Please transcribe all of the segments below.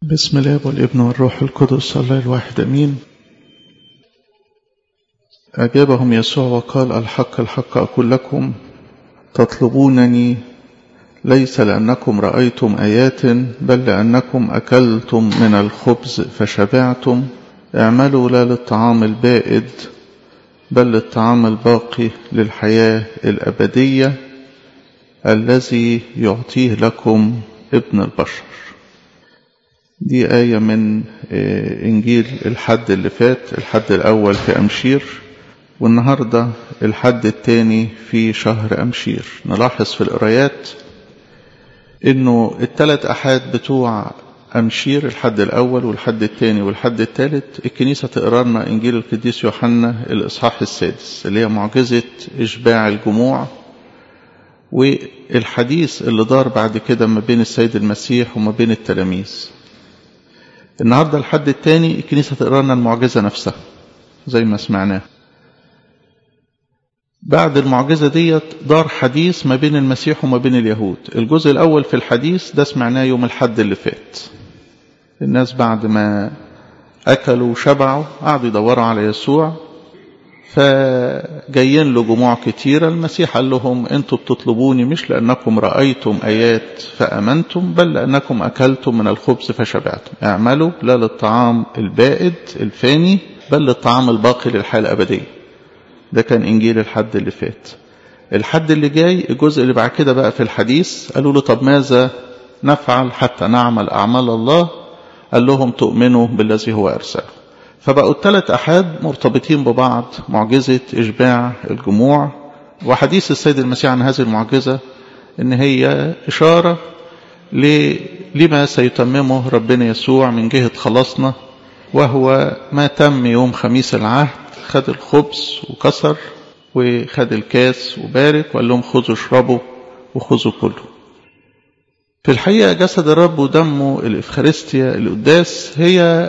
بسم الله والابن والروح القدس الله الواحد امين اجابهم يسوع وقال الحق الحق اقول لكم تطلبونني ليس لانكم رايتم ايات بل لانكم اكلتم من الخبز فشبعتم اعملوا لا للطعام البائد بل للطعام الباقي للحياه الابديه الذي يعطيه لكم ابن البشر دي آية من إنجيل الحد اللي فات الحد الأول في أمشير والنهاردة الحد الثاني في شهر أمشير نلاحظ في القرايات إنه الثلاث أحاد بتوع أمشير الحد الأول والحد الثاني والحد الثالث الكنيسة تقرا لنا إنجيل القديس يوحنا الإصحاح السادس اللي هي معجزة إشباع الجموع والحديث اللي دار بعد كده ما بين السيد المسيح وما بين التلاميذ النهاردة الحد الثاني الكنيسة تقرا لنا المعجزة نفسها زي ما سمعناه بعد المعجزة ديت دار حديث ما بين المسيح وما بين اليهود الجزء الأول في الحديث ده سمعناه يوم الحد اللي فات الناس بعد ما أكلوا وشبعوا قعدوا يدوروا على يسوع فجايين له جموع كتيرة المسيح قال لهم انتوا بتطلبوني مش لأنكم رأيتم آيات فأمنتم بل لأنكم أكلتم من الخبز فشبعتم اعملوا لا للطعام البائد الفاني بل للطعام الباقي للحياة الأبدية ده كان إنجيل الحد اللي فات الحد اللي جاي الجزء اللي بعد كده بقى في الحديث قالوا له طب ماذا نفعل حتى نعمل أعمال الله قال لهم تؤمنوا بالذي هو أرسله فبقوا الثلاث أحاد مرتبطين ببعض معجزة إشباع الجموع وحديث السيد المسيح عن هذه المعجزة إن هي إشارة لما سيتممه ربنا يسوع من جهة خلاصنا وهو ما تم يوم خميس العهد خد الخبز وكسر وخد الكاس وبارك وقال لهم خذوا اشربوا وخذوا كله في الحقيقة جسد الرب ودمه الإفخارستيا القداس هي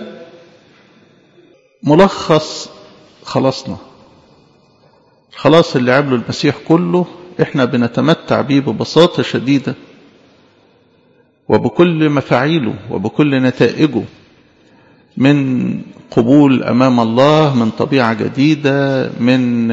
ملخص خلاصنا الخلاص اللي عمله المسيح كله احنا بنتمتع بيه ببساطة شديدة وبكل مفاعيله وبكل نتائجه من قبول أمام الله من طبيعة جديدة من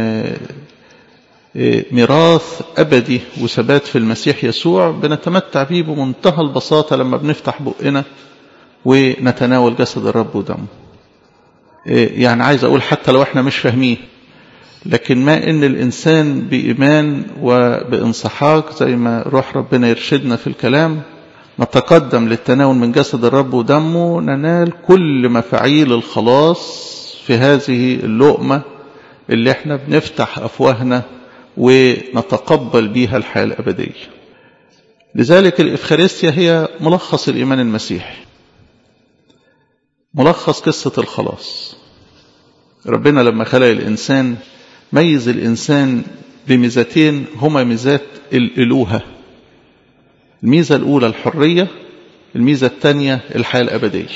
ميراث أبدي وثبات في المسيح يسوع بنتمتع بيه بمنتهى البساطة لما بنفتح بقنا ونتناول جسد الرب ودمه يعني عايز أقول حتى لو احنا مش فاهمين لكن ما ان الانسان بايمان وبانصحاق زي ما روح ربنا يرشدنا في الكلام نتقدم للتناول من جسد الرب ودمه ننال كل مفاعيل الخلاص في هذه اللقمة اللي احنا بنفتح افواهنا ونتقبل بيها الحياة الابدية لذلك الافخارستيا هي ملخص الايمان المسيحي ملخص قصة الخلاص ربنا لما خلق الإنسان ميز الإنسان بميزتين هما ميزات الألوهة الميزة الأولى الحرية الميزة الثانية الحياة الأبدية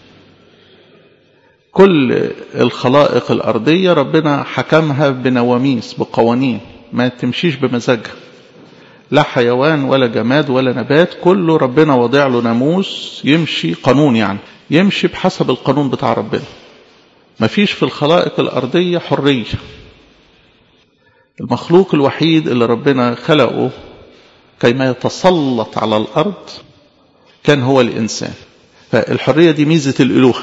كل الخلائق الأرضية ربنا حكمها بنواميس بقوانين ما تمشيش بمزاجها لا حيوان ولا جماد ولا نبات كله ربنا وضع له ناموس يمشي قانون يعني يمشي بحسب القانون بتاع ربنا مفيش في الخلائق الأرضية حرية المخلوق الوحيد اللي ربنا خلقه كيما يتسلط على الأرض كان هو الإنسان فالحرية دي ميزة الألوهة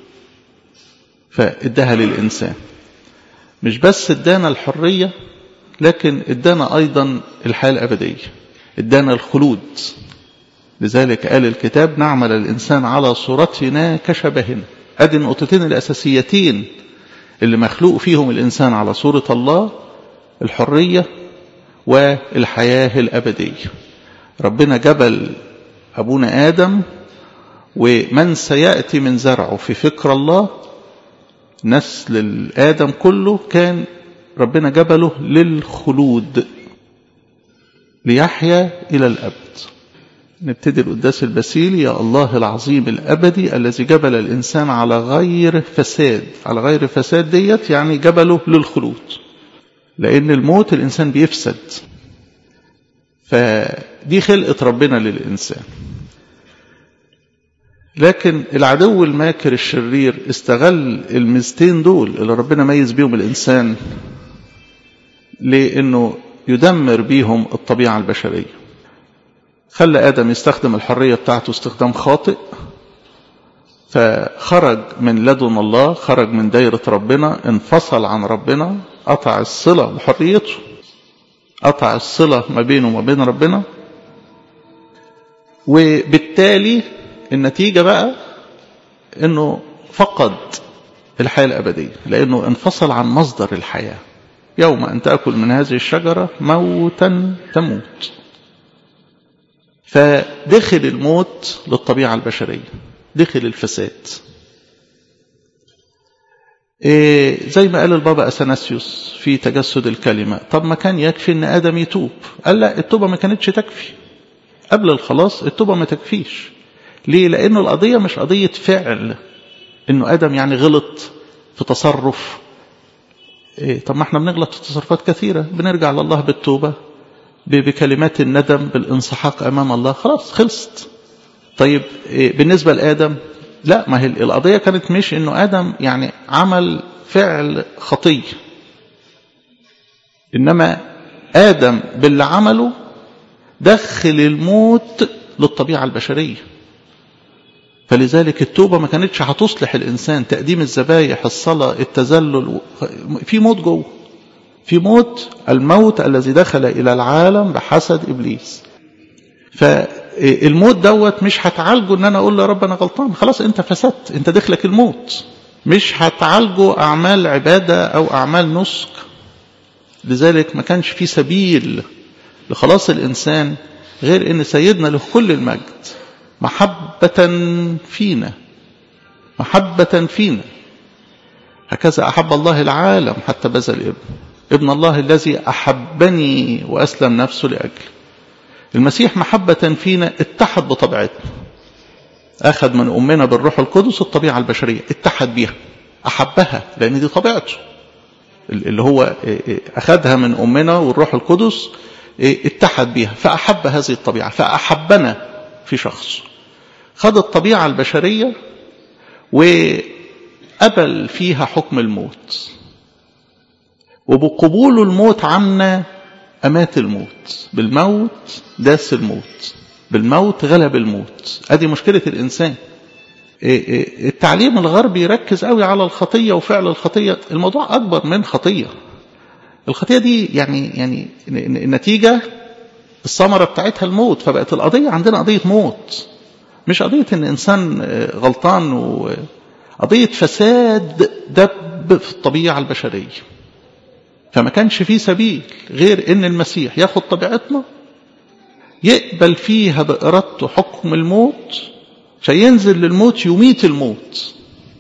فادها للإنسان مش بس ادانا الحرية لكن ادانا أيضا الحياة الأبدية ادانا الخلود لذلك قال الكتاب نعمل الإنسان على صورتنا كشبهنا أدي النقطتين الأساسيتين اللي مخلوق فيهم الإنسان على صورة الله الحرية والحياة الأبدية ربنا جبل أبونا آدم ومن سيأتي من زرعه في فكر الله نسل الآدم كله كان ربنا جبله للخلود ليحيا إلى الأبد نبتدي القداس البسيلي يا الله العظيم الأبدي الذي جبل الإنسان على غير فساد على غير فساد ديت يعني جبله للخلود لأن الموت الإنسان بيفسد فدي خلقة ربنا للإنسان لكن العدو الماكر الشرير استغل الميزتين دول اللي ربنا ميز بيهم الإنسان لأنه يدمر بيهم الطبيعة البشرية خلى آدم يستخدم الحرية بتاعته استخدام خاطئ فخرج من لدن الله خرج من دايرة ربنا انفصل عن ربنا قطع الصلة بحريته قطع الصلة ما بينه وما بين ربنا وبالتالي النتيجة بقى انه فقد الحياة الأبدية لأنه انفصل عن مصدر الحياة يوم أن تأكل من هذه الشجرة موتا تموت فدخل الموت للطبيعة البشرية دخل الفساد إيه زي ما قال البابا أثناسيوس في تجسد الكلمة طب ما كان يكفي ان آدم يتوب قال لا التوبة ما كانتش تكفي قبل الخلاص التوبة ما تكفيش ليه لأنه القضية مش قضية فعل انه آدم يعني غلط في تصرف إيه طب ما احنا بنغلط في تصرفات كثيرة بنرجع لله بالتوبة بكلمات الندم بالانسحاق أمام الله خلاص خلصت طيب إيه بالنسبة لآدم لا ما هي القضية كانت مش انه آدم يعني عمل فعل خطية إنما آدم باللي عمله دخل الموت للطبيعة البشرية فلذلك التوبة ما كانتش هتصلح الإنسان تقديم الذبايح الصلاة التذلل في موت جوه في موت الموت الذي دخل إلى العالم بحسد إبليس فالموت دوت مش هتعالجه ان انا اقول له يا رب انا غلطان خلاص انت فسدت انت دخلك الموت مش هتعالجه اعمال عبادة او اعمال نسك لذلك ما كانش في سبيل لخلاص الانسان غير ان سيدنا له كل المجد محبة فينا محبة فينا هكذا أحب الله العالم حتى بذل ابن ابن الله الذي أحبني وأسلم نفسه لأجل المسيح محبة فينا اتحد بطبيعتنا أخذ من أمنا بالروح القدس الطبيعة البشرية اتحد بيها أحبها لأن دي طبيعته اللي هو أخذها من أمنا والروح القدس اتحد بيها فأحب هذه الطبيعة فأحبنا في شخص خد الطبيعة البشرية وقبل فيها حكم الموت وبقبول الموت عنا أمات الموت بالموت داس الموت بالموت غلب الموت ادي مشكلة الإنسان التعليم الغربي يركز قوي على الخطية وفعل الخطية الموضوع أكبر من خطية الخطية دي يعني يعني النتيجة الثمرة بتاعتها الموت فبقت القضية عندنا قضية موت مش قضية ان انسان غلطان وقضية فساد دب في الطبيعة البشرية فما كانش فيه سبيل غير ان المسيح ياخد طبيعتنا يقبل فيها بإرادته حكم الموت فينزل للموت يميت الموت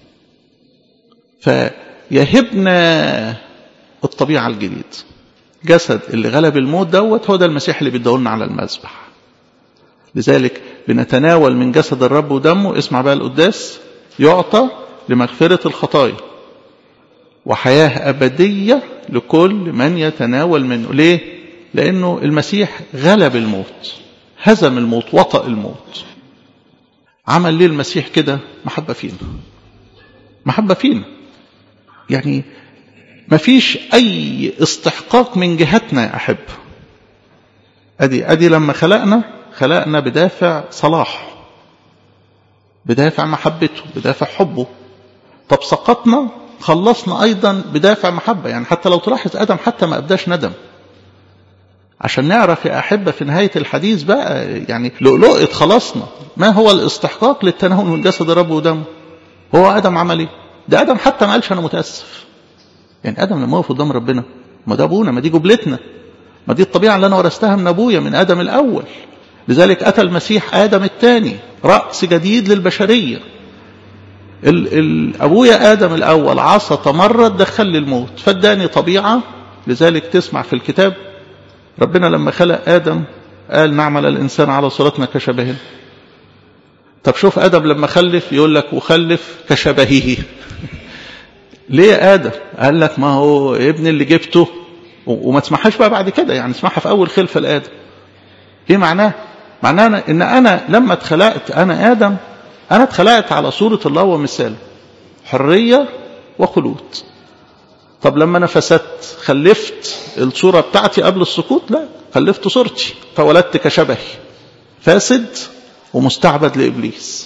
فيهبنا الطبيعة الجديدة جسد اللي غلب الموت دوت هو ده المسيح اللي بيدولنا على المذبح لذلك بنتناول من جسد الرب ودمه اسمع بقى القداس يعطى لمغفرة الخطايا وحياة أبدية لكل من يتناول منه ليه؟ لأنه المسيح غلب الموت هزم الموت وطأ الموت عمل ليه المسيح كده محبة فينا محبة فينا يعني ما فيش أي استحقاق من جهتنا يا أحب أدي, أدي لما خلقنا خلقنا بدافع صلاح بدافع محبته بدافع حبه طب سقطنا خلصنا أيضا بدافع محبة يعني حتى لو تلاحظ آدم حتى ما أبداش ندم عشان نعرف يا أحبة في نهاية الحديث بقى يعني لؤلؤة خلصنا ما هو الاستحقاق للتناول من جسد الرب ودمه هو آدم عمل ايه ده آدم حتى ما قالش أنا متأسف يعني آدم لما وقف قدام ربنا ما ده أبونا ما دي جبلتنا ما دي الطبيعة اللي أنا ورثتها من أبويا من آدم الأول لذلك أتى المسيح آدم الثاني رأس جديد للبشرية ال ال أبويا آدم الأول عصى تمرد دخل لي الموت فاداني طبيعة لذلك تسمع في الكتاب ربنا لما خلق آدم قال نعمل الإنسان على صورتنا كشبهنا طب شوف آدم لما خلف يقول لك وخلف كشبهه ليه يا آدم قال لك ما هو ابن اللي جبته وما تسمعهاش بقى بعد كده يعني اسمعها في أول خلفة لآدم ايه معناه معناه ان انا لما اتخلقت انا ادم أنا اتخلقت على صورة الله ومثاله حرية وخلود طب لما أنا فسدت خلفت الصورة بتاعتي قبل السقوط لا خلفت صورتي فولدت كشبهي فاسد ومستعبد لإبليس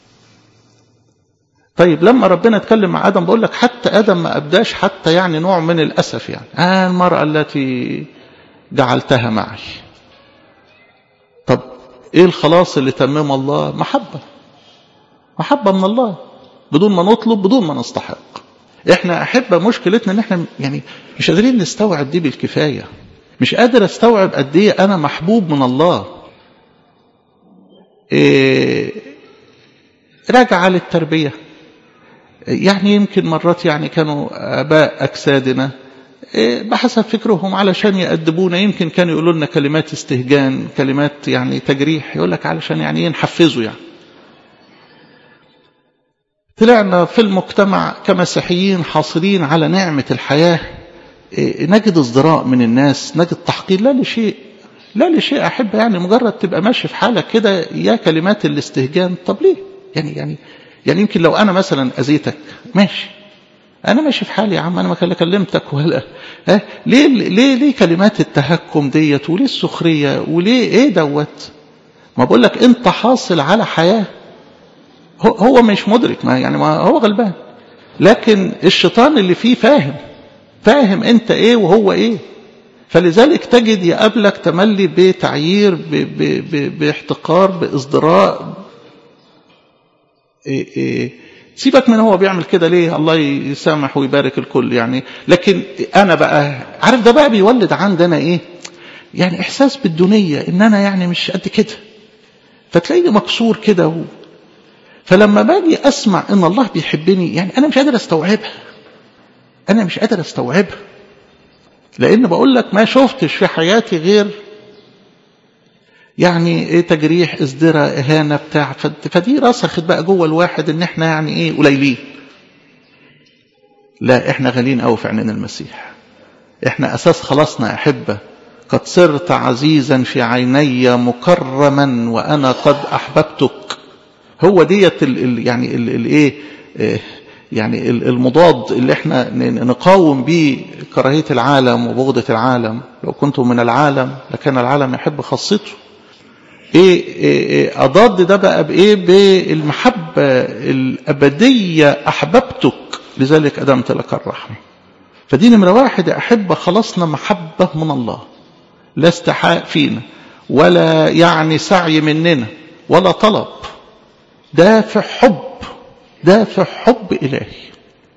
طيب لما ربنا اتكلم مع آدم بقول لك حتى آدم ما أبداش حتى يعني نوع من الأسف يعني آه المرأة التي جعلتها معي طب ايه الخلاص اللي تممه الله محبة محبة من الله بدون ما نطلب بدون ما نستحق احنا احبة مشكلتنا ان احنا يعني مش قادرين نستوعب دي بالكفاية مش قادر استوعب قد ايه انا محبوب من الله إيه راجع للتربية يعني يمكن مرات يعني كانوا اباء اجسادنا بحسب فكرهم علشان يأدبونا يمكن كانوا يقولوا لنا كلمات استهجان كلمات يعني تجريح يقول لك علشان يعني نحفزه يعني طلعنا في المجتمع كمسيحيين حاصلين على نعمة الحياة نجد ازدراء من الناس نجد تحقير لا لشيء لا لشيء أحب يعني مجرد تبقى ماشي في حالك كده يا كلمات الاستهجان طب ليه يعني يعني يعني يمكن لو أنا مثلا أذيتك ماشي أنا ماشي في حالي يا عم أنا ما كلمتك ولا ها ليه ليه ليه كلمات التهكم ديت وليه السخرية وليه إيه دوت ما بقول لك أنت حاصل على حياة هو, هو مش مدرك ما يعني ما هو غلبان لكن الشيطان اللي فيه فاهم فاهم أنت إيه وهو إيه فلذلك تجد يقابلك تملي بتعيير ب ب ب باحتقار بازدراء إيه إيه سيبك من هو بيعمل كده ليه الله يسامح ويبارك الكل يعني لكن انا بقى عارف ده بقى بيولد عندنا ايه يعني احساس بالدونيه ان انا يعني مش قد كده فتلاقيني مكسور كده و... فلما باجي اسمع ان الله بيحبني يعني انا مش قادر استوعبها انا مش قادر استوعبها لان بقول لك ما شفتش في حياتي غير يعني ايه تجريح ازدراء اهانه بتاع فدي رسخت بقى جوه الواحد ان احنا يعني ايه قليلين لا احنا غاليين قوي في عينين المسيح احنا اساس خلاصنا احبه قد صرت عزيزا في عيني مكرما وانا قد احببتك هو ديت ال ال يعني الايه يعني المضاد اللي احنا نقاوم به كراهيه العالم وبغضه العالم لو كنتم من العالم لكان العالم يحب خاصته إيه, إيه أضاد ده بقى بإيه بالمحبة الأبدية أحببتك لذلك أدمت لك الرحمة فدي نمرة واحد أحب خلصنا محبة من الله لا استحاء فينا ولا يعني سعي مننا ولا طلب دافع حب دافع حب إلهي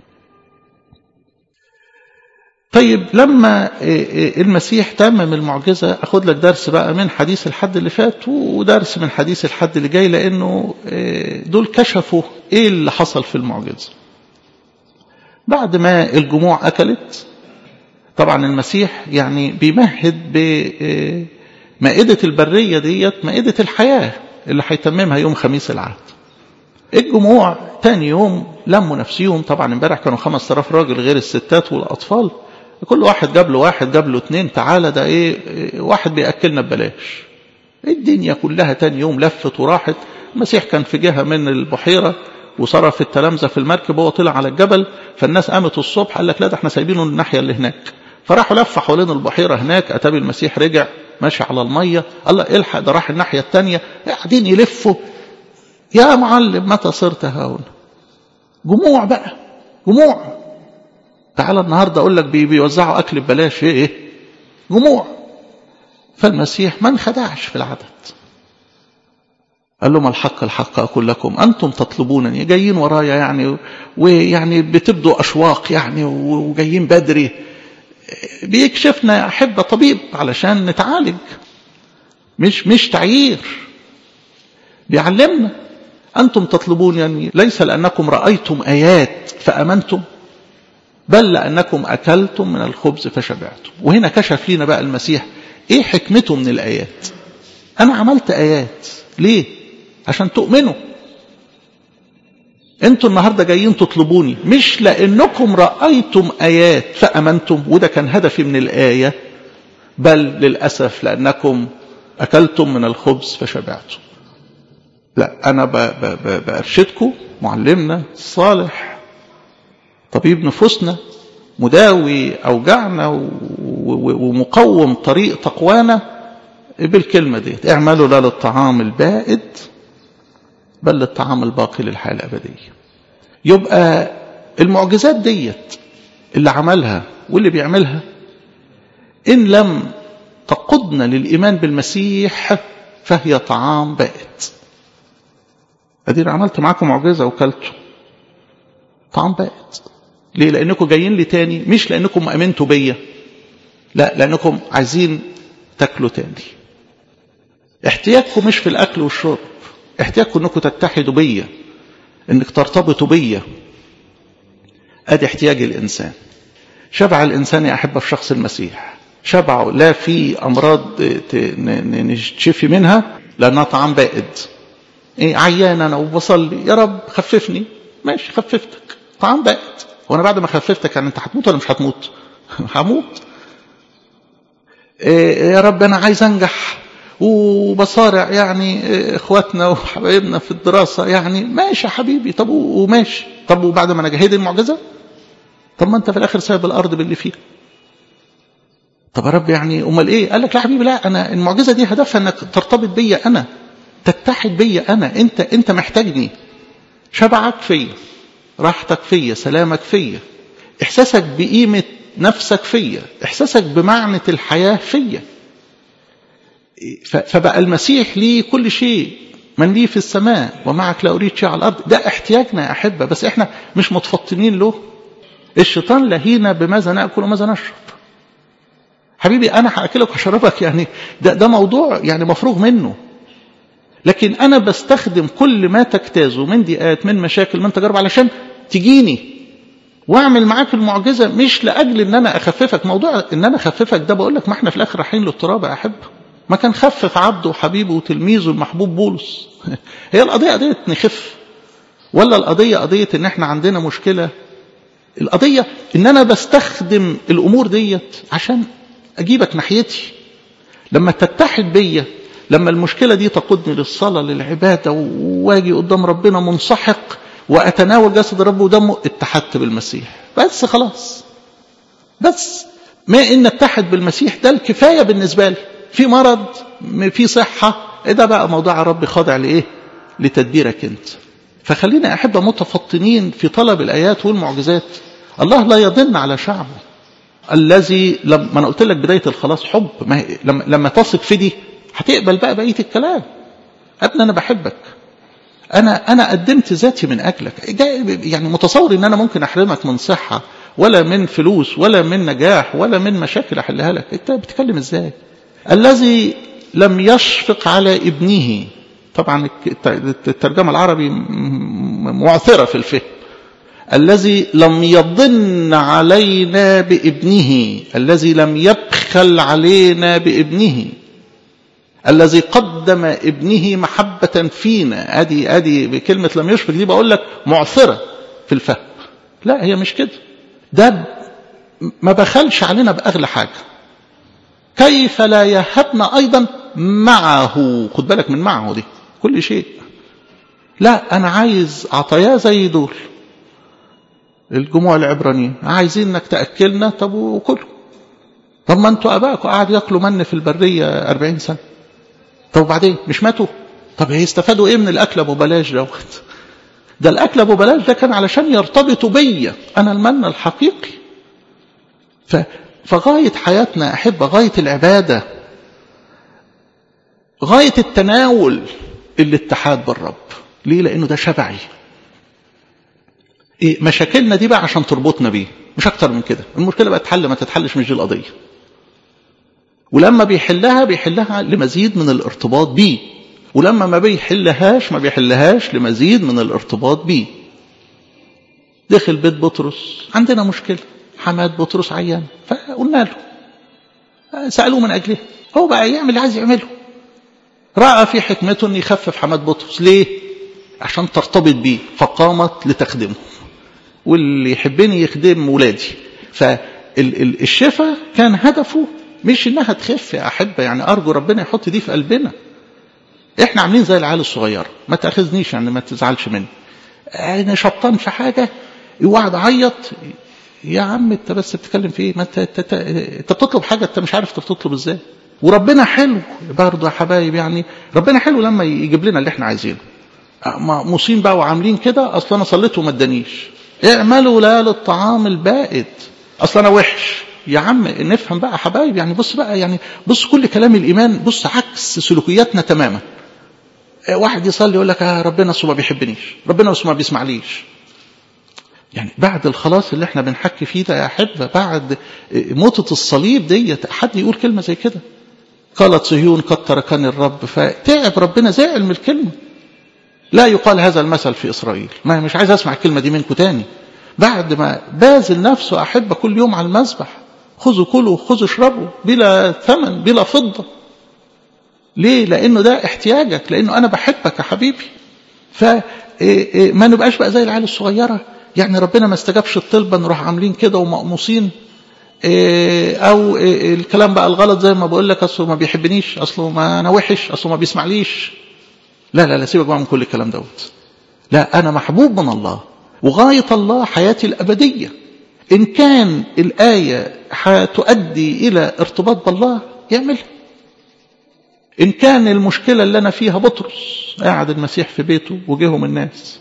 طيب لما المسيح تمم المعجزة أخذ لك درس بقى من حديث الحد اللي فات ودرس من حديث الحد اللي جاي لأنه دول كشفوا إيه اللي حصل في المعجزة بعد ما الجموع أكلت طبعا المسيح يعني بيمهد بمائدة البرية ديت مائدة الحياة اللي هيتممها يوم خميس العهد الجموع تاني يوم لموا نفسيهم طبعا امبارح كانوا 5000 راجل غير الستات والأطفال كل واحد جاب له واحد جاب له اتنين تعالى ده ايه واحد بياكلنا ببلاش الدنيا كلها تاني يوم لفت وراحت المسيح كان في جهه من البحيره وصرف التلامذه في المركب وهو طلع على الجبل فالناس قامت الصبح قال لك لا ده احنا سايبينه الناحيه اللي هناك فراحوا لف حوالين البحيره هناك اتابي المسيح رجع ماشي على الميه الله الحق ده راح الناحيه الثانيه قاعدين يلفوا يا معلم متى صرت هاهنا جموع بقى جموع تعالى النهارده اقول لك بيوزعوا اكل ببلاش ايه ايه جموع فالمسيح ما انخدعش في العدد قال لهم الحق الحق اقول لكم انتم تطلبونني جايين ورايا يعني ويعني بتبدوا اشواق يعني وجايين بدري بيكشفنا يا احبه طبيب علشان نتعالج مش مش تعيير بيعلمنا انتم تطلبون يعني ليس لانكم رايتم ايات فامنتم بل لأنكم أكلتم من الخبز فشبعتم وهنا كشف لنا بقى المسيح إيه حكمته من الآيات أنا عملت آيات ليه عشان تؤمنوا انتوا النهاردة جايين تطلبوني مش لأنكم رأيتم آيات فأمنتم وده كان هدفي من الآية بل للأسف لأنكم أكلتم من الخبز فشبعتم لا أنا بأرشدكم معلمنا الصالح طبيب نفوسنا مداوي أوجعنا ومقوم طريق تقوانا بالكلمة دي اعملوا لا للطعام البائد بل للطعام الباقي للحياة الأبدية يبقى المعجزات ديت اللي عملها واللي بيعملها إن لم تقودنا للإيمان بالمسيح فهي طعام بائد أدير عملت معاكم معجزة وكلته طعام بائد ليه لأنكم جايين لي تاني مش لأنكم أمنتوا بيا لا لأنكم عايزين تاكلوا تاني احتياجكم مش في الأكل والشرب احتياجكم أنكم تتحدوا بيا أنك ترتبطوا بيا أدي احتياج الإنسان شبع الإنسان يا أحبة في شخص المسيح شبعه لا في أمراض نشفي منها لأنها طعام بائد إيه عيان أنا وبصلي يا رب خففني ماشي خففتك طعام بائد وأنا بعد ما خففتك يعني أنت هتموت ولا مش هتموت هموت إيه يا رب أنا عايز أنجح وبصارع يعني اخواتنا وحبايبنا في الدراسة يعني ماشي يا حبيبي طب وماشي طب وبعد ما انا جهد المعجزة طب ما انت في الاخر سايب الارض باللي فيها طب يا رب يعني امال ايه قال لك لا حبيبي لا انا المعجزة دي هدفها انك ترتبط بيا انا تتحد بيا انا انت انت محتاجني شبعك فيا راحتك فيا سلامك فيا احساسك بقيمة نفسك فيا احساسك بمعنى الحياة فيا فبقى المسيح ليه كل شيء من لي في السماء ومعك لا أريد شيء على الأرض ده احتياجنا يا أحبة بس احنا مش متفطنين له الشيطان لهينا بماذا نأكل وماذا نشرب حبيبي أنا هأكلك وأشربك يعني ده, ده موضوع يعني مفروغ منه لكن أنا بستخدم كل ما تجتازه من ضيقات من مشاكل من تجارب علشان تجيني واعمل معاك المعجزة مش لأجل ان انا اخففك موضوع ان انا اخففك ده بقول لك ما احنا في الاخر رايحين للتراب يا احبه ما كان خفف عبده وحبيبه وتلميذه المحبوب بولس هي القضية قضية نخف ولا القضية قضية ان احنا عندنا مشكلة القضية ان انا بستخدم الامور ديت عشان اجيبك ناحيتي لما تتحد بيا لما المشكلة دي تقودني للصلاة للعبادة واجي قدام ربنا منسحق واتناول جسد الرب ودمه اتحدت بالمسيح بس خلاص بس ما ان اتحد بالمسيح ده الكفاية بالنسبة لي في مرض في صحة ده بقى موضوع ربي خاضع لإيه لتدبيرك أنت فخلينا أحبة متفطنين في طلب الآيات والمعجزات الله لا يضن على شعبه الذي لما أنا قلت لك بداية الخلاص حب ما لما, لما تثق في دي هتقبل بقى بقية الكلام ابني أنا بحبك أنا أنا قدمت ذاتي من أجلك يعني متصور إن أنا ممكن أحرمك من صحة ولا من فلوس ولا من نجاح ولا من مشاكل أحلها لك أنت بتتكلم إزاي الذي لم يشفق على ابنه طبعا الترجمة العربي معثرة في الفهم الذي لم يضن علينا بابنه الذي لم يبخل علينا بابنه الذي قدم ابنه محبة فينا ادي ادي بكلمة لم يشفق دي بقول لك معثرة في الفهم لا هي مش كده ده ما بخلش علينا بأغلى حاجة كيف لا يهبنا أيضا معه خد بالك من معه دي كل شيء لا أنا عايز عطايا زي دول الجموع العبرانيين عايزين انك تأكلنا طب وكله طب ما انتوا ابائكم قعدوا ياكلوا من في البرية 40 سنة طب وبعدين مش ماتوا طب هيستفادوا ايه من الاكل ابو بلاش دوت ده الاكل ابو بلاش ده كان علشان يرتبطوا بيا انا المن الحقيقي ف فغاية حياتنا أحب غاية العبادة غاية التناول الاتحاد بالرب ليه لأنه ده شبعي إيه مشاكلنا دي بقى عشان تربطنا بيه مش أكتر من كده المشكلة بقى تحل ما تتحلش مش دي القضية ولما بيحلها بيحلها لمزيد من الارتباط بيه ولما ما بيحلهاش ما بيحلهاش لمزيد من الارتباط بيه دخل بيت بطرس عندنا مشكله حماد بطرس عيان فقلنا له سألوه من أجله هو بقى يعمل اللي عايز يعمله رأى في حكمته أن يخفف حماد بطرس ليه؟ عشان ترتبط بيه فقامت لتخدمه واللي يحبني يخدم ولادي فالشفاء كان هدفه مش انها تخف يا احبه يعني ارجو ربنا يحط دي في قلبنا احنا عاملين زي العيال الصغيره ما تاخذنيش يعني ما تزعلش مني انا شبطان في حاجه يقعد عيط يا عم انت بس بتتكلم في ايه ما انت انت, انت, انت بتطلب حاجه انت مش عارف انت بتطلب ازاي وربنا حلو برضه يا حبايب يعني ربنا حلو لما يجيب لنا اللي احنا عايزينه مصين بقى وعاملين كده اصل انا صليت وما ادانيش اعملوا لا للطعام البائد اصل انا وحش يا عم نفهم بقى حبايب يعني بص بقى يعني بص كل كلام الايمان بص عكس سلوكياتنا تماما واحد يصلي يقول لك آه ربنا اصله ما بيحبنيش ربنا اصله ما بيسمعليش يعني بعد الخلاص اللي احنا بنحكي فيه ده يا احبه بعد موتة الصليب ديت حد يقول كلمه زي كده قالت صهيون قد تركني الرب فتعب ربنا زعل من الكلمه لا يقال هذا المثل في اسرائيل ما مش عايز اسمع الكلمه دي منكم تاني بعد ما باذل نفسه احبه كل يوم على المذبح خذوا كلوا خذوا اشربوا بلا ثمن بلا فضه ليه لانه ده احتياجك لانه انا بحبك يا حبيبي فما نبقاش بقى زي العيال الصغيره يعني ربنا ما استجابش الطلبه نروح عاملين كده ومقموصين او الكلام بقى الغلط زي ما بقول لك اصله ما بيحبنيش اصله ما انا وحش اصله ما بيسمعليش لا لا لا سيبك بقى من كل الكلام دوت لا انا محبوب من الله وغايه الله حياتي الابديه ان كان الايه هتؤدي الى ارتباط بالله يعملها ان كان المشكله اللي انا فيها بطرس قاعد المسيح في بيته وجيهم الناس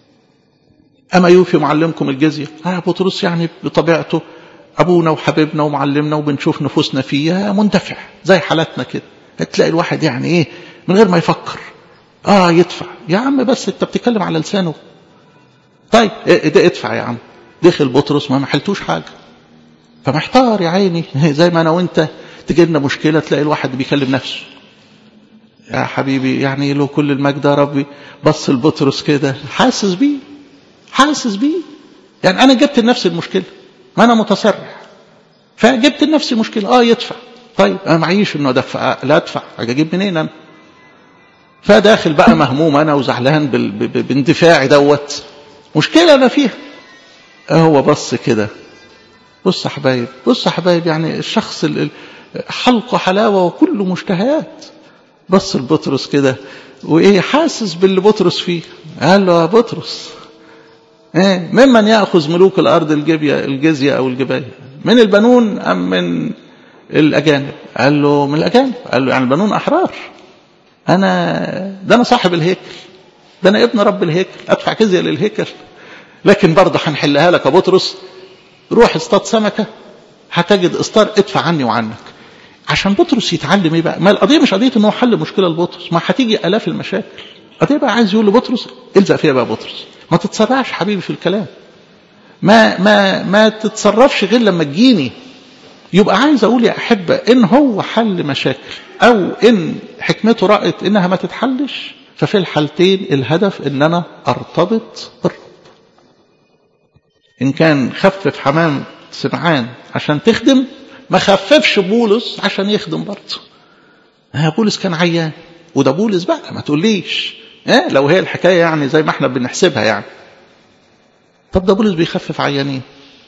اما يوفي معلمكم الجزيه اه بطرس يعني بطبيعته ابونا وحبيبنا ومعلمنا وبنشوف نفوسنا فيها مندفع زي حالاتنا كده تلاقي الواحد يعني ايه من غير ما يفكر اه يدفع يا عم بس انت بتتكلم على لسانه طيب ده ادفع يا عم دخل بطرس ما محلتوش حاجه فمحتار يا عيني زي ما انا وانت تجي لنا مشكله تلاقي الواحد بيكلم نفسه يا حبيبي يعني له كل المجد يا ربي بص لبطرس كده حاسس بيه حاسس بيه يعني انا جبت لنفسي المشكله ما انا متسرع فجبت لنفسي مشكله اه يدفع طيب انا معيش انه ادفع لا ادفع اجيب منين انا فداخل بقى مهموم انا وزعلان باندفاعي دوت مشكله انا فيها هو بص كده بص يا حبايب بص يا حبايب يعني الشخص حلقه حلاوه وكله مشتهيات بص لبطرس كده وايه حاسس باللي بطرس فيه قال له يا بطرس ايه ممن ياخذ ملوك الارض الجبيه الجزيه او الجبايه من البنون ام من الاجانب قال له من الاجانب قال له يعني البنون احرار انا ده انا صاحب الهيكل ده انا ابن رب الهيكل ادفع جزيه للهيكل لكن برضه هنحلها لك يا بطرس روح اصطاد سمكه هتجد اسطار ادفع عني وعنك عشان بطرس يتعلم ايه بقى ما القضيه مش قضيه ان هو حل مشكله لبطرس ما هتيجي الاف المشاكل القضيه بقى عايز يقول لبطرس الزق فيها بقى بطرس ما تتسرعش حبيبي في الكلام ما ما ما تتصرفش غير لما تجيني يبقى عايز اقول يا احبه ان هو حل مشاكل او ان حكمته رأت انها ما تتحلش ففي الحالتين الهدف ان انا ارتبط بالرب ان كان خفف حمام سمعان عشان تخدم ما خففش بولس عشان يخدم برضه ها بولس كان عيان وده بولس بقى ما تقوليش اه لو هي الحكايه يعني زي ما احنا بنحسبها يعني طب ده بولس بيخفف عيانين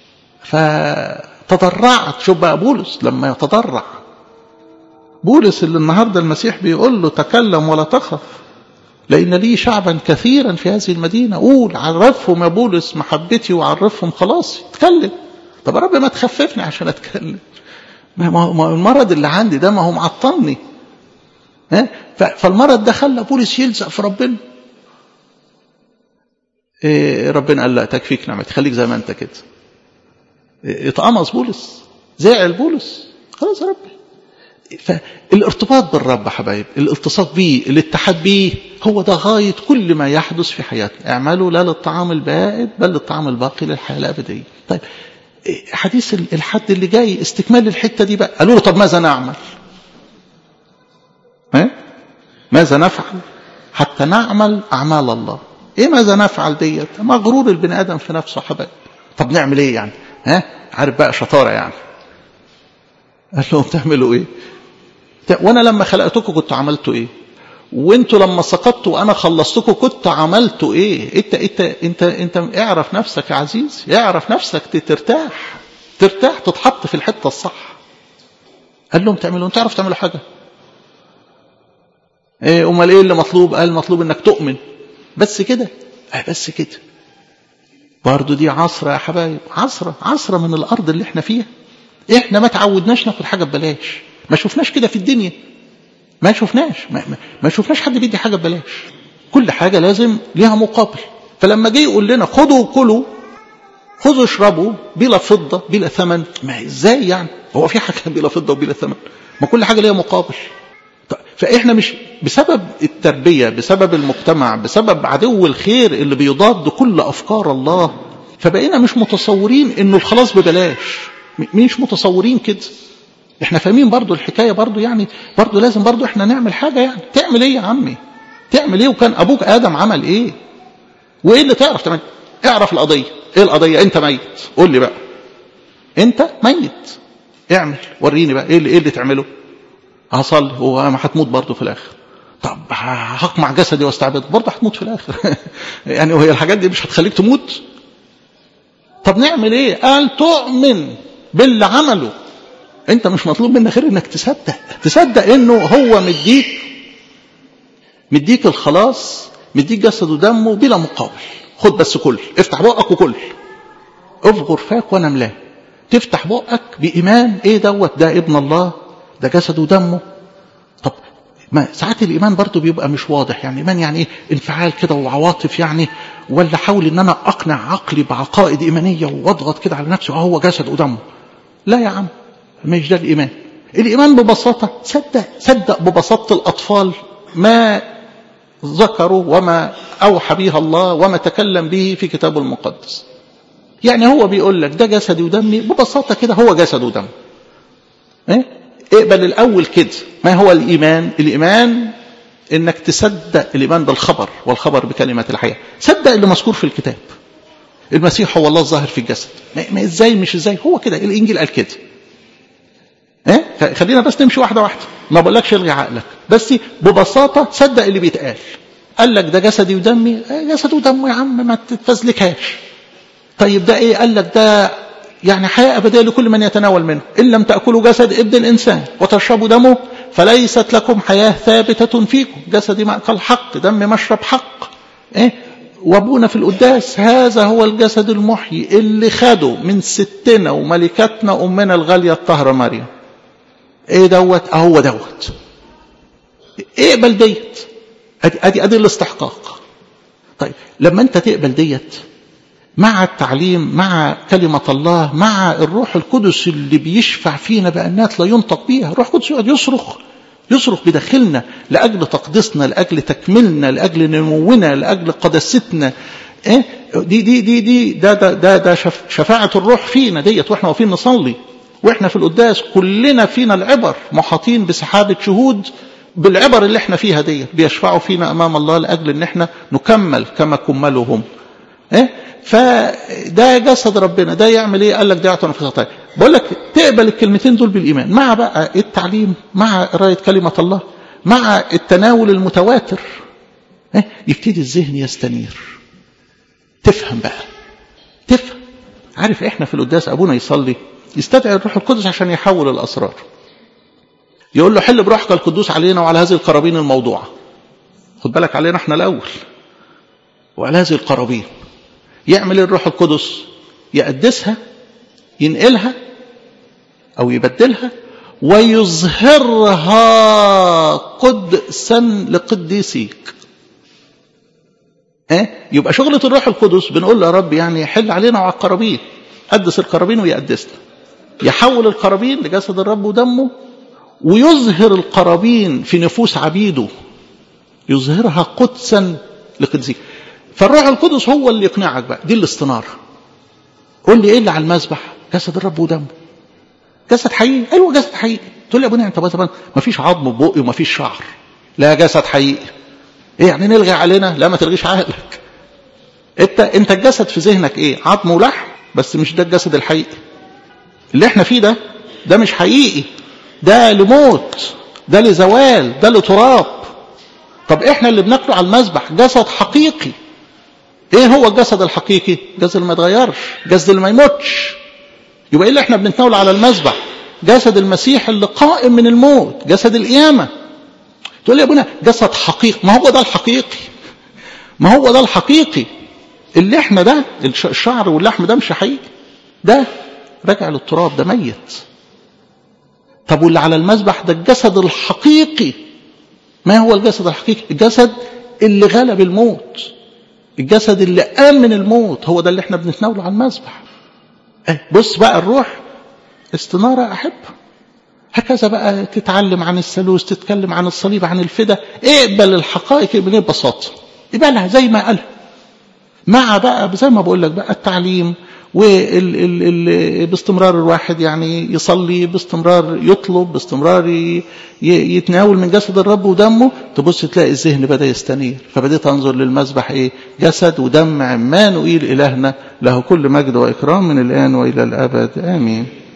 فتضرعت شوف بقى بولس لما يتضرع بولس اللي النهارده المسيح بيقول له تكلم ولا تخف لأن لي شعبا كثيرا في هذه المدينة قول عرفهم يا بولس محبتي وعرفهم خلاصي اتكلم طب يا رب ما تخففني عشان اتكلم ما المرض اللي عندي ده ما هو معطلني ها فالمرض ده خلى بولس يلزق في ربنا إيه ربنا قال لا تكفيك نعمتي خليك زي ما انت كده إيه اتقمص بولس زعل بولس خلاص يا رب فالارتباط بالرب حبايب الالتصاق بيه الاتحاد بيه هو ده غاية كل ما يحدث في حياتنا اعملوا لا للطعام البائد بل للطعام الباقي للحياة الأبدية طيب حديث الحد اللي جاي استكمال الحتة دي بقى قالوا له طب ماذا نعمل ها؟ ماذا نفعل حتى نعمل أعمال الله ايه ماذا نفعل ديت مغرور البني ادم في نفسه حبايب طب نعمل ايه يعني ها عارف بقى شطاره يعني قال لهم تعملوا ايه وانا لما خلقتكم كنت عملتوا ايه وانتوا لما سقطتوا وانا خلصتكم كنت عملتوا ايه انت انت انت انت اعرف نفسك يا عزيز اعرف نفسك ترتاح ترتاح تتحط في الحته الصح قال لهم تعملوا انتوا تعرفوا تعملوا حاجه ايه امال ايه اللي مطلوب قال مطلوب انك تؤمن بس كده اه بس كده برضو دي عصرة يا حبايب عصرة عصرة من الارض اللي احنا فيها احنا ما تعودناش ناخد حاجة ببلاش ما شفناش كده في الدنيا ما شفناش ما, ما, ما شفناش حد بيدي حاجة ببلاش كل حاجة لازم ليها مقابل فلما جه يقول لنا خدوا وكلوا خذوا اشربوا بلا فضة بلا ثمن ما ازاي يعني هو في حاجة بلا فضة وبلا ثمن ما كل حاجة ليها مقابل فاحنا مش بسبب التربية بسبب المجتمع بسبب عدو الخير اللي بيضاد كل افكار الله فبقينا مش متصورين انه الخلاص ببلاش مش متصورين كده احنا فاهمين برضو الحكاية برضو يعني برضو لازم برضو احنا نعمل حاجة يعني تعمل ايه يا عمي تعمل ايه وكان ابوك ادم عمل ايه وايه اللي تعرف تعمل اعرف القضية ايه القضية انت ميت قول لي بقى انت ميت اعمل وريني بقى ايه اللي, إيه اللي تعمله هصلي وما هتموت برضه في الاخر طب هقمع جسدي واستعبد برضه هتموت في الاخر يعني وهي الحاجات دي مش هتخليك تموت طب نعمل ايه قال تؤمن باللي عمله انت مش مطلوب منك غير انك تصدق تصدق انه هو مديك مديك الخلاص مديك جسد ودمه بلا مقابل خد بس كل افتح بقك وكل افغر فاك وانا ملاه تفتح بقك بإيمان ايه دوت ده ابن الله ده جسد ودمه طب ما ساعات الإيمان برضو بيبقى مش واضح يعني إيمان يعني إيه انفعال كده وعواطف يعني ولا حاول إن أنا أقنع عقلي بعقائد إيمانية واضغط كده على نفسي هو جسد ودمه لا يا عم مش ده الإيمان الإيمان ببساطة صدق صدق ببساطة الأطفال ما ذكروا وما أوحى به الله وما تكلم به في كتابه المقدس يعني هو بيقول لك ده جسدي ودمي ببساطة كده هو جسد ودم إيه؟ اقبل الأول كده ما هو الإيمان الإيمان إنك تصدق الإيمان بالخبر والخبر بكلمة الحياة صدق اللي مذكور في الكتاب المسيح هو الله الظاهر في الجسد ما ازاي مش ازاي هو كده الإنجيل قال كده ايه خلينا بس نمشي واحدة واحدة ما بقولكش الغي عقلك بس ببساطة صدق اللي بيتقال قال لك ده جسدي ودمي جسد ودمه يا عم ما تتفزلكهاش طيب ده ايه قال لك ده يعني حياة أبدية لكل من يتناول منه إن لم تأكلوا جسد ابن الإنسان وتشربوا دمه فليست لكم حياة ثابتة فيكم جسدي مأكل حق دم مشرب حق إيه؟ وابونا في القداس هذا هو الجسد المحيي اللي خده من ستنا وملكتنا أمنا الغالية الطاهرة مريم ايه دوت اهو دوت اقبل ديت ادي ادي ادي الاستحقاق طيب لما انت تقبل ديت مع التعليم مع كلمة الله مع الروح القدس اللي بيشفع فينا بأنات لا ينطق بيها الروح القدس يقعد يصرخ يصرخ بداخلنا لأجل تقديسنا لأجل تكملنا لأجل نمونا لأجل قداستنا إيه؟ دي دي دي دي ده ده ده, ده شفاعة الروح فينا ديت واحنا واقفين نصلي واحنا في القداس كلنا فينا العبر محاطين بسحابة شهود بالعبر اللي احنا فيها ديت بيشفعوا فينا امام الله لاجل ان احنا نكمل كما كملوا هم ايه فده جسد ربنا ده يعمل ايه قال لك ده يعطي نفسه طيب بقول لك تقبل الكلمتين دول بالايمان مع بقى التعليم مع قرايه كلمه الله مع التناول المتواتر ايه يبتدي الذهن يستنير تفهم بقى تفهم عارف احنا في القداس ابونا يصلي يستدعي الروح القدس عشان يحول الاسرار يقول له حل بروحك القدوس علينا وعلى هذه القرابين الموضوعه خد بالك علينا احنا الاول وعلى هذه القرابين يعمل الروح القدس يقدسها ينقلها او يبدلها ويظهرها قدسا لقديسيك اه؟ يبقى شغلة الروح القدس بنقول له يا رب يعني حل علينا وعلى القرابين قدس القرابين ويقدسنا يحول القرابين لجسد الرب ودمه ويظهر القرابين في نفوس عبيده يظهرها قدسا لقدسيك فالروح القدس هو اللي يقنعك بقى دي الاستنارة قول لي ايه اللي على المذبح جسد الرب ودمه جسد حقيقي ايوه جسد حقيقي تقول لي يا ابونا انت طبعا ما فيش عظم في بقي وما فيش شعر لا جسد حقيقي ايه يعني نلغي علينا لا ما تلغيش عقلك انت انت الجسد في ذهنك ايه عظم ولحم بس مش ده الجسد الحقيقي اللي احنا فيه ده ده مش حقيقي ده لموت ده لزوال ده لتراب طب احنا اللي بناكله على المذبح جسد حقيقي ايه هو الجسد الحقيقي جسد اللي ما يتغيرش جسد اللي ما يموتش يبقى ايه اللي احنا بنتناول على المذبح جسد المسيح اللي قائم من الموت جسد القيامه تقول لي يا ابونا جسد حقيقي ما هو ده الحقيقي ما هو ده الحقيقي اللي احنا ده الشعر واللحم ده مش حقيقي ده راجع للتراب ده ميت طب واللي على المذبح ده الجسد الحقيقي ما هو الجسد الحقيقي الجسد اللي غلب الموت الجسد اللي قام من الموت هو ده اللي احنا بنتناوله على المذبح بص بقى الروح استنارة أحب هكذا بقى تتعلم عن الثالوث تتكلم عن الصليب عن الفدا اقبل الحقائق ببساطة اقبلها زي ما قالها مع بقى زي ما بقول لك بقى التعليم وال ال ال باستمرار الواحد يعني يصلي باستمرار يطلب باستمرار يتناول من جسد الرب ودمه تبص تلاقي الذهن بدا يستنير فبديت انظر للمذبح ايه جسد ودم عمانوئيل الهنا له كل مجد واكرام من الان والى الابد امين